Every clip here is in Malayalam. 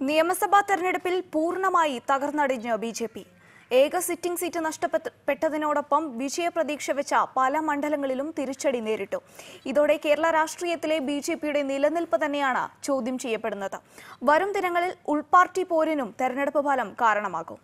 നിയമസഭാ തെരഞ്ഞെടുപ്പിൽ പൂർണ്ണമായി തകർന്നടിഞ്ഞ് ബി ജെ പി ഏക സിറ്റിംഗ് സീറ്റ് നഷ്ടപ്പെട്ടതിനോടൊപ്പം വിജയപ്രതീക്ഷ വെച്ച പല മണ്ഡലങ്ങളിലും തിരിച്ചടി നേരിട്ടു ഇതോടെ കേരള രാഷ്ട്രീയത്തിലെ ബി ജെ പിയുടെ നിലനിൽപ്പ് തന്നെയാണ് ചോദ്യം ചെയ്യപ്പെടുന്നത് വരും ദിനങ്ങളിൽ ഉൾപാർട്ടി പോരിനും തെരഞ്ഞെടുപ്പ് ഫലം കാരണമാകും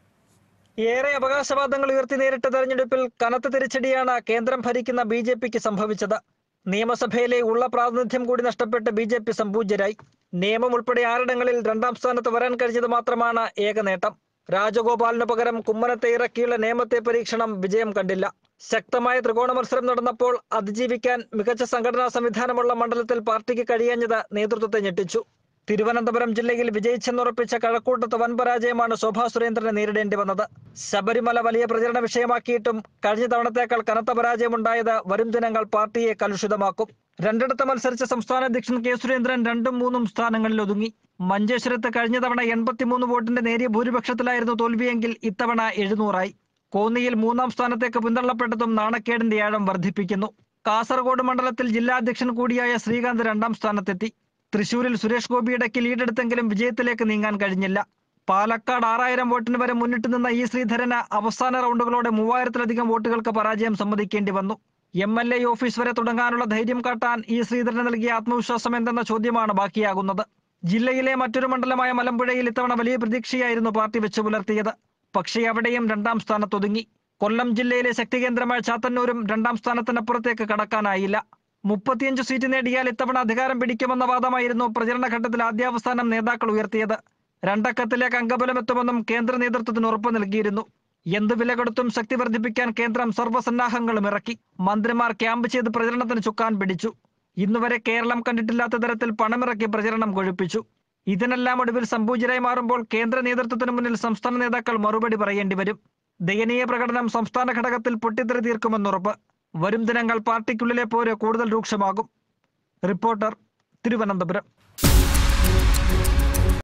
ഏറെ അവകാശവാദങ്ങൾ ഉയർത്തി നേരിട്ട തെരഞ്ഞെടുപ്പിൽ കനത്ത തിരിച്ചടിയാണ് കേന്ദ്രം ഭരിക്കുന്ന ബി ജെ പിക്ക് സംഭവിച്ചത് നിയമസഭയിലെ ഉള്ള പ്രാതിനിധ്യം കൂടി നഷ്ടപ്പെട്ട് ബി ജെ പി സംപൂജ്യരായി നിയമം ഉൾപ്പെടെ ആറിടങ്ങളിൽ രണ്ടാം സ്ഥാനത്ത് വരാൻ കഴിഞ്ഞത് മാത്രമാണ് ഏക നേട്ടം രാജഗോപാലിന് പകരം കുമ്മനത്തെ ഇറക്കിയുള്ള നിയമത്തെ പരീക്ഷണം വിജയം കണ്ടില്ല ശക്തമായ ത്രികോണ മത്സരം നടന്നപ്പോൾ അതിജീവിക്കാൻ മികച്ച സംഘടനാ സംവിധാനമുള്ള മണ്ഡലത്തിൽ പാർട്ടിക്ക് കഴിയാഞ്ഞത് നേതൃത്വത്തെ ഞെട്ടിച്ചു തിരുവനന്തപുരം ജില്ലയിൽ വിജയിച്ചെന്നുറപ്പിച്ച കഴക്കൂട്ടത്ത് വൻ പരാജയമാണ് ശോഭാ സുരേന്ദ്രനെ നേരിടേണ്ടി വന്നത് ശബരിമല വലിയ പ്രചരണ വിഷയമാക്കിയിട്ടും കഴിഞ്ഞ തവണത്തേക്കാൾ കനത്ത പരാജയമുണ്ടായത് വരും ദിനങ്ങൾ പാർട്ടിയെ കലുഷിതമാക്കും രണ്ടിടത്ത് മത്സരിച്ച സംസ്ഥാന അധ്യക്ഷൻ കെ സുരേന്ദ്രൻ രണ്ടും മൂന്നും സ്ഥാനങ്ങളിൽ ഒതുങ്ങി മഞ്ചേശ്വരത്ത് കഴിഞ്ഞ തവണ എൺപത്തിമൂന്ന് വോട്ടിന്റെ നേരിയ ഭൂരിപക്ഷത്തിലായിരുന്നു തോൽവിയെങ്കിൽ ഇത്തവണ എഴുന്നൂറായി കോന്നിയിൽ മൂന്നാം സ്ഥാനത്തേക്ക് പിന്തള്ളപ്പെട്ടതും നാണക്കേടിന്റെ ആഴം വർദ്ധിപ്പിക്കുന്നു കാസർഗോഡ് മണ്ഡലത്തിൽ ജില്ലാ അധ്യക്ഷൻ കൂടിയായ ശ്രീകാന്ത് രണ്ടാം സ്ഥാനത്തെത്തി തൃശൂരിൽ സുരേഷ് ഗോപിയിടയ്ക്ക് ലീഡെടുത്തെങ്കിലും വിജയത്തിലേക്ക് നീങ്ങാൻ കഴിഞ്ഞില്ല പാലക്കാട് ആറായിരം വോട്ടിന് വരെ മുന്നിട്ട് നിന്ന ഈ ശ്രീധരന് അവസാന റൗണ്ടുകളോടെ മൂവായിരത്തിലധികം വോട്ടുകൾക്ക് പരാജയം സമ്മതിക്കേണ്ടി വന്നു എം എൽ എ ഓഫീസ് വരെ തുടങ്ങാനുള്ള ധൈര്യം കാട്ടാൻ ഈ ശ്രീധരന് നൽകിയ ആത്മവിശ്വാസം എന്തെന്ന ചോദ്യമാണ് ബാക്കിയാകുന്നത് ജില്ലയിലെ മറ്റൊരു മണ്ഡലമായ മലമ്പുഴയിൽ ഇത്തവണ വലിയ പ്രതീക്ഷയായിരുന്നു പാർട്ടി വെച്ചു പുലർത്തിയത് പക്ഷേ അവിടെയും രണ്ടാം സ്ഥാനത്തൊതുങ്ങി കൊല്ലം ജില്ലയിലെ ശക്തികേന്ദ്രമായ ചാത്തന്നൂരും രണ്ടാം സ്ഥാനത്തിനപ്പുറത്തേക്ക് കടക്കാനായില്ല മുപ്പത്തിയഞ്ച് സീറ്റ് നേടിയാൽ ഇത്തവണ അധികാരം പിടിക്കുമെന്ന വാദമായിരുന്നു പ്രചരണ ഘട്ടത്തിൽ ആദ്യാവസാനം നേതാക്കൾ ഉയർത്തിയത് രണ്ടക്കത്തിലേക്ക് അംഗബലം എത്തുമെന്നും കേന്ദ്ര നേതൃത്വത്തിന് ഉറപ്പു നൽകിയിരുന്നു എന്ത് വില കൊടുത്തും ശക്തി വർദ്ധിപ്പിക്കാൻ കേന്ദ്രം സർവ്വസന്നാഹങ്ങളും ഇറക്കി മന്ത്രിമാർ ക്യാമ്പ് ചെയ്ത് പ്രചരണത്തിന് ചുക്കാൻ പിടിച്ചു ഇന്നുവരെ കേരളം കണ്ടിട്ടില്ലാത്ത തരത്തിൽ പണമിറക്കി പ്രചരണം കൊഴുപ്പിച്ചു ഇതിനെല്ലാം ഒടുവിൽ സംപൂജ്യരായി മാറുമ്പോൾ കേന്ദ്ര നേതൃത്വത്തിന് മുന്നിൽ സംസ്ഥാന നേതാക്കൾ മറുപടി പറയേണ്ടി വരും ദയനീയ പ്രകടനം സംസ്ഥാന ഘടകത്തിൽ പൊട്ടിത്തെറി തീർക്കുമെന്നുറപ്പ് വരും ദിനങ്ങൾ പാർട്ടിക്കുള്ളിലെ പോര് കൂടുതൽ രൂക്ഷമാകും റിപ്പോർട്ടർ തിരുവനന്തപുരം